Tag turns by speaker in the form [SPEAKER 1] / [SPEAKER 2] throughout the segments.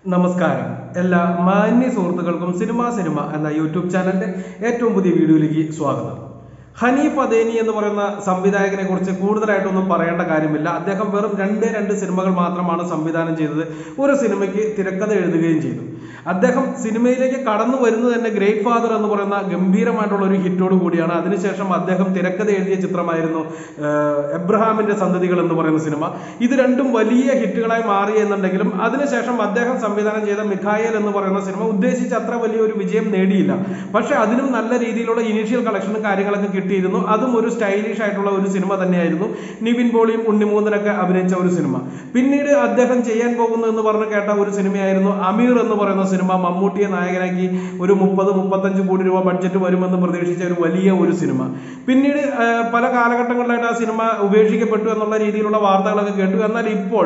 [SPEAKER 1] നമസ്കാരം എല്ലാ മാന്യ സുഹൃത്തുക്കൾക്കും സിനിമ സിനിമ എന്ന യൂട്യൂബ് ചാനലിന്റെ ഏറ്റവും പുതിയ വീഡിയോയിലേക്ക് സ്വാഗതം ഹനീഫ് അദേനി എന്ന് പറയുന്ന സംവിധായകനെ കുറിച്ച് കൂടുതലായിട്ടൊന്നും പറയേണ്ട കാര്യമില്ല അദ്ദേഹം വെറും രണ്ടേ രണ്ട് സിനിമകൾ മാത്രമാണ് സംവിധാനം ചെയ്തത് ഒരു സിനിമയ്ക്ക് തിരക്കഥ എഴുതുകയും ചെയ്തു അദ്ദേഹം സിനിമയിലേക്ക് കടന്നു വരുന്നത് തന്നെ ഗ്രേറ്റ് ഫാദർ എന്ന് പറയുന്ന ഗംഭീരമായിട്ടുള്ള ഒരു ഹിറ്റോട് കൂടിയാണ് അതിനുശേഷം അദ്ദേഹം തിരക്കഥ എഴുതിയ ചിത്രമായിരുന്നു ആഹ്, എബ്രഹാമിന്റെ സന്തതികൾ എന്ന് പറയുന്ന സിനിമ ഇത് രണ്ടും വലിയ ഹിറ്റുകളായി മാറി എന്നുണ്ടെങ്കിലും അതിനുശേഷം അദ്ദേഹം സംവിധാനം ചെയ്ത മിഖായേൽ എന്ന് പറയുന്ന സിനിമ ഉദ്ദേശിച്ച അത്ര വലിയൊരു വിജയം നേടിയില്ല പക്ഷെ അതിനും നല്ല രീതിയിലുള്ള ഇനീഷ്യൽ കളക്ഷനും കാര്യങ്ങളൊക്കെ കിട്ടിയിരുന്നു അതും ഒരു സ്റ്റൈലിഷ് ആയിട്ടുള്ള ഒരു സിനിമ തന്നെയായിരുന്നു നിവിൻ പോളിയും ഉണ്ണിമൂന്നനൊക്കെ അഭിനയിച്ച ഒരു സിനിമ പിന്നീട് അദ്ദേഹം ചെയ്യാൻ പോകുന്നു എന്ന് പറഞ്ഞ് കേട്ട ഒരു സിനിമയായിരുന്നു അമീർ എന്ന് പറയുന്ന സിനിമ മമ്മൂട്ടിയെ നായകനാക്കി ഒരു മുപ്പത് മുപ്പത്തഞ്ച് കോടി രൂപ ബഡ്ജറ്റ് വരുമെന്ന് പ്രതീക്ഷിച്ച ഒരു വലിയ ഒരു സിനിമ പിന്നീട് ആ, പല കാലഘട്ടങ്ങളിലായിട്ട് ആ സിനിമ ഉപേക്ഷിക്കപ്പെട്ടു എന്നുള്ള രീതിയിലുള്ള വാർത്തകളൊക്കെ കേട്ടു എന്നാൽ ഇപ്പോൾ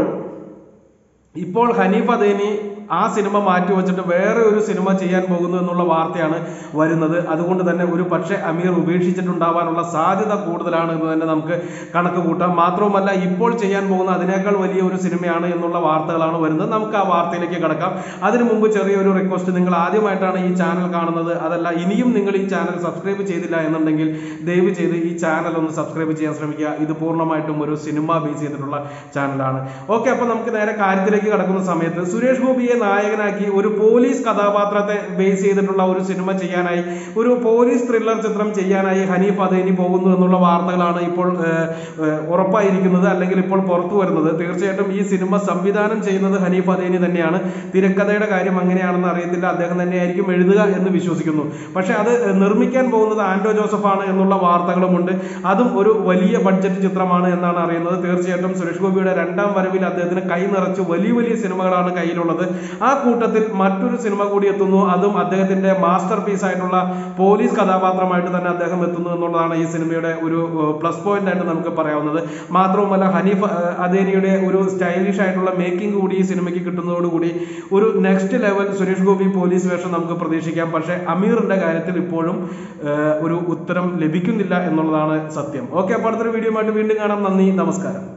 [SPEAKER 1] ഇപ്പോൾ ഹനീഫ് അദേനി ആ സിനിമ മാറ്റി വെച്ചിട്ട് വേറെ ഒരു സിനിമ ചെയ്യാൻ പോകുന്നു എന്നുള്ള വാർത്തയാണ് വരുന്നത് അതുകൊണ്ട് തന്നെ ഒരു പക്ഷേ അമീർ ഉപേക്ഷിച്ചിട്ടുണ്ടാവാനുള്ള സാധ്യത കൂടുതലാണ് എന്ന് തന്നെ നമുക്ക് കണക്ക് കൂട്ടാം മാത്രവുമല്ല ഇപ്പോൾ ചെയ്യാൻ പോകുന്ന അതിനേക്കാൾ വലിയ ഒരു സിനിമയാണ് എന്നുള്ള വാർത്തകളാണ് വരുന്നത് നമുക്ക് ആ വാർത്തയിലേക്ക് കടക്കാം അതിനു മുമ്പ് ചെറിയൊരു റിക്വസ്റ്റ് നിങ്ങൾ ആദ്യമായിട്ടാണ് ഈ ചാനൽ കാണുന്നത് അതല്ല ഇനിയും നിങ്ങൾ ഈ ചാനൽ സബ്സ്ക്രൈബ് ചെയ്തില്ല എന്നുണ്ടെങ്കിൽ ദയവ് ചെയ്ത് ഈ ചാനൽ ഒന്ന് സബ്സ്ക്രൈബ് ചെയ്യാൻ ശ്രമിക്കുക ഇത് പൂർണ്ണമായിട്ടും ഒരു സിനിമ ബേസ് ചെയ്തിട്ടുള്ള ചാനലാണ് ഓക്കെ അപ്പൊ നമുക്ക് നേരെ കാര്യത്തിലേക്ക് കടക്കുന്ന സമയത്ത് സുരേഷ് ഗോപിയെ നായകനാക്കി ഒരു പോലീസ് കഥാപാത്രത്തെ ബേസ് ചെയ്തിട്ടുള്ള ഒരു സിനിമ ചെയ്യാനായി ഒരു പോലീസ് ത്രില്ലർ ചിത്രം ചെയ്യാനായി ഹനീഫ് അദേനി പോകുന്നു എന്നുള്ള വാർത്തകളാണ് ഇപ്പോൾ ഏഹ്, ഏഹ്, ഉറപ്പായിരിക്കുന്നത് അല്ലെങ്കിൽ ഇപ്പോൾ പുറത്തു വരുന്നത് തീർച്ചയായിട്ടും ഈ സിനിമ സംവിധാനം ചെയ്യുന്നത് ഹനീഫ് അദേനി തന്നെയാണ് തിരക്കഥയുടെ കാര്യം അങ്ങനെയാണെന്ന് അറിയത്തില്ല അദ്ദേഹം തന്നെയായിരിക്കും എഴുതുക എന്ന് വിശ്വസിക്കുന്നു പക്ഷെ അത് നിർമ്മിക്കാൻ പോകുന്നത് ആൻഡോ ജോസഫ് ആണ് എന്നുള്ള വാർത്തകളുമുണ്ട് അതും ഒരു വലിയ ബഡ്ജറ്റ് ചിത്രമാണ് എന്നാണ് അറിയുന്നത് തീർച്ചയായിട്ടും സുരേഷ് ഗോപിയുടെ രണ്ടാം വരവിൽ അദ്ദേഹത്തിന് കൈ നിറച്ച് വലിയ വലിയ സിനിമകളാണ് കയ്യിലുള്ളത് ആ കൂട്ടത്തിൽ മറ്റൊരു സിനിമ കൂടി എത്തുന്നു അതും അദ്ദേഹത്തിന്റെ മാസ്റ്റർ പീസ് ആയിട്ടുള്ള പോലീസ് കഥാപാത്രമായിട്ട് തന്നെ അദ്ദേഹം എത്തുന്നു എന്നുള്ളതാണ് ഈ സിനിമയുടെ ഒരു പ്ലസ് പോയിന്റ് ആയിട്ട് നമുക്ക് പറയാവുന്നത് മാത്രവുമല്ല ഹനീഫ് ഏഹ്, അദേനിയുടെ ഒരു സ്റ്റൈലിഷ് ആയിട്ടുള്ള മേക്കിംഗ് കൂടി ഈ സിനിമയ്ക്ക് കിട്ടുന്നതോടുകൂടി ഒരു next level Suresh Gopi police വേഷം നമുക്ക് പ്രതീക്ഷിക്കാം പക്ഷേ അമീറിന്റെ കാര്യത്തിൽ ഇപ്പോഴും ഏഹ്, ഒരു ഉത്തരം ലഭിക്കുന്നില്ല എന്നുള്ളതാണ് സത്യം ഓക്കെ അപ്പോൾ അടുത്തൊരു വീഡിയോ ആയിട്ട് വീണ്ടും കാണാം നന്ദി നമസ്കാരം